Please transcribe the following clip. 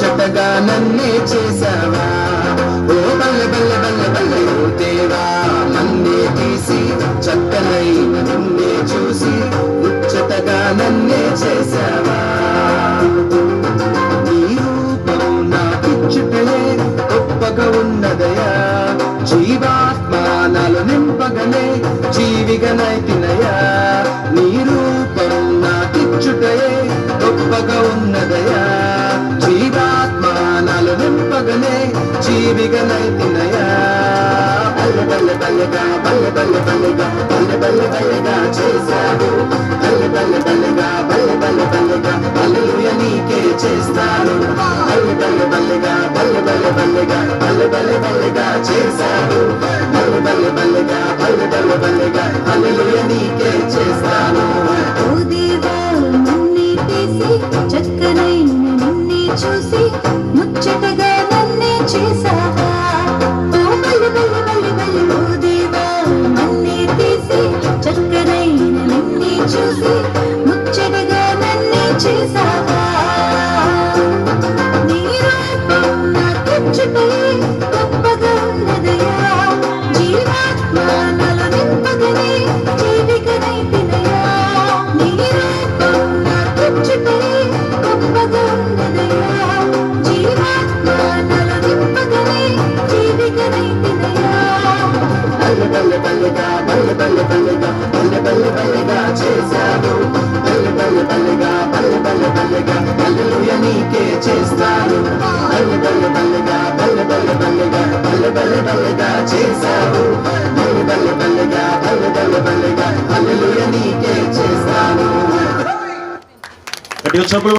ముచ్చటగా నన్నే చేసావా ఓ బల్లె బల్లె బల్లె బల్లె ఓ దేవా నన్నే తీసి చక్కనై నిన్నే చూసి ముచ్చటగా నన్నే చేసావా నీ రూపం నా పిచ్చుటలే గొప్పగా ఉన్నదయా జీవాత్మానాలు నింపగనే జీవిగనైతినయా నీ రూపం నా పిచ్చుటయే గొప్పగా ఉన్నదయా జీవాత్మానాలు నింపగనే జీవిగనైతినయా బల్లె బల్లె బల్లెగా బల్లె బల్లె బల్లెగా బల్లె బల్లె బల్లెగా చేశావు బల్లె బల్లె బల్లెగా బల్లె బల్లె బల్లెగా హల్లెలూయా నీకే చేస్తాను బల్లె బల్లె బల్లెగా బల్లె బల్లె బల్లెగా బల్లె బల్లె బల్లెగా చేశావు బల్లె బల్లె బల్లెగా బల్లె బల్లె బల్లెగా హల్లెలూయా నీకే చేస్తాను ఓ దేవా నన్నే తీసి చక్కనైన నిన్నే చూసి ముచ్చటగా నన్నే చేసావా ఓ బల్లి బల్లి బల్లి బల్లి ఓ దేవా నన్నే తీసి చక్కనైన నిన్నే చూసి ముచ్చటగా నన్నే చేసావా నీ రూపం నాకిచ్చుటే గొప్పగా ఉన్నదయా జీవాత్మ నలు నింపగనే జీవికనైతినయా నీ రూపం నాకిచ్చుటే గొప్పగా ఉన్నదయా జీవాత్మ నలు నింపగనే జీవికనైతినయా బల్లె బల్లె బల్లెగా బల్లె బల్లె బల్లెగా బల్లె బల్లె బల్లెగా చేశావు బల్లె బల్లె బల్లెగా బల్లె బల్లె బల్లెగా హల్లెలూయా నీకే చేస్తాను బల్లె బల్లె బల్లెగా బల్లె బల్లె బల్లెగా బల్లె బల్లె బల్లెగా చేశావు బల్లె బల్లె బల్లెగా బల్లె బల్లె బల్లెగా హల్లెలూయా నీకే చేస్తాను గట్టిగా చప్పుడు